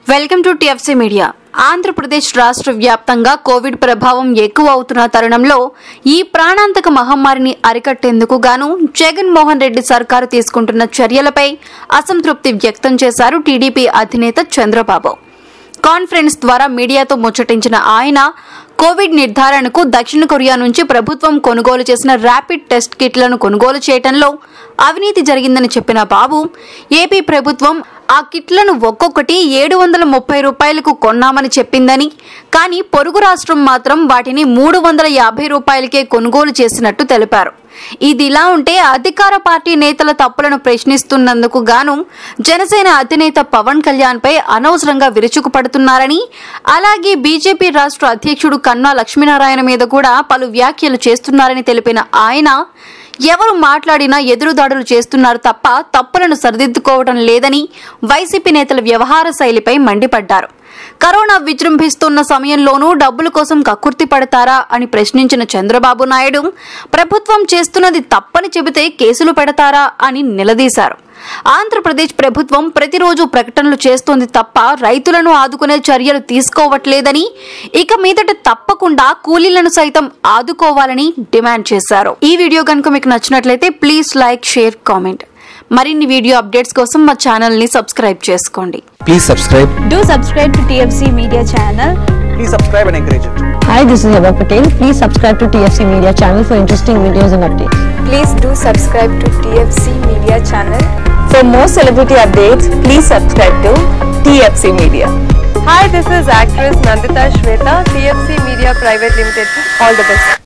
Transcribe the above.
Welcome to TFC media Andhra Pradesh రాష్ట్ర వ్యాప్తంగా Covid ప్రభావం ఎక్కువ అవుతున్న తరుణంలో ఈ ప్రాణాంతక మహమ్మారిని అరికట్టేందుకు గాను జగన్మోహన్ రెడ్డి సర్కారు తీసుకుంటున్న చర్యలపై అసంతృప్తి వ్యక్తం చేశారు టీడీపీ అధినేత చంద్రబాబు కాన్ఫరెన్స్ ద్వారా మీడియాతో ముచ్చటించిన ఆయన కోవిడ్ నిర్ధారణకు దక్షిణ కొరియా నుంచి ప్రభుత్వం కొనుగోలు చేసిన ర్యాపిడ్ టెస్ట్ కిట్లను కొనుగోలు చేయడంలో అవినీతి జరిగిందని చెప్పిన బాబు ఏపీ ప్రభుత్వం ఆ కిట్లను ఒక్కొక్కటి ఏడు వందల ముప్పై రూపాయలకు కొన్నామని చెప్పిందని కానీ పొరుగు రాష్ట్రం మాత్రం వాటిని మూడు వందల యాభై రూపాయలకే కొనుగోలు చేసినట్టు తెలిపారు ఇదిలా ఉంటే అధికార పార్టీ నేతల తప్పులను ప్రశ్నిస్తున్నందుకు గాను జనసేన అధినేత పవన్ కళ్యాణ్ పై అనవసరంగా విరుచుకుపడుతున్నారని అలాగే బీజేపీ రాష్ట్ర అధ్యక్షుడు కన్నా లక్ష్మీనారాయణ మీద కూడా పలు వ్యాఖ్యలు చేస్తున్నారని తెలిపిన ఆయన ఎవరు మాట్లాడినా ఎదురుదాడులు చేస్తున్నారు తప్ప తప్పులను సరిదిద్దుకోవడం లేదని వైసీపీ నేతల వ్యవహార శైలిపై మండిపడ్డారు కరోనా విజృంభిస్తున్న సమయంలోనూ డబ్బుల కోసం కక్కుర్తి పడతారా అని ప్రశ్నించిన చంద్రబాబు నాయుడు ప్రభుత్వం చేస్తున్నది తప్పని చెబితే కేసులు పెడతారా అని నిలదీశారు ఆంధ్రప్రదేశ్ ప్రభుత్వం ప్రతిరోజు ప్రకటనలు చేస్తోంది తప్ప రైతులను ఆదుకునే చర్యలు తీసుకోవట్లేదని ఇక మీదట తప్పకుండా కూలీలను సైతం ఆదుకోవాలని డిమాండ్ చేశారు ఈ వీడియో కనుక మీకు నచ్చినట్లయితే ప్లీజ్ లైక్ షేర్ కామెంట్ మరిన్ని వీడియో అప్డేట్స్ కోసం మా ఛానల్ ని సబ్స్క్రైబ్ చేసుకోండి Please subscribe. Do subscribe to TFC Media channel. Please subscribe and encourage it. Hi, this is Eva Patel. Please subscribe to TFC Media channel for interesting videos and updates. Please do subscribe to TFC Media channel. For more celebrity updates, please subscribe to TFC Media. Hi, this is actress Nandita Shweta, TFC Media Private Limited. All the best.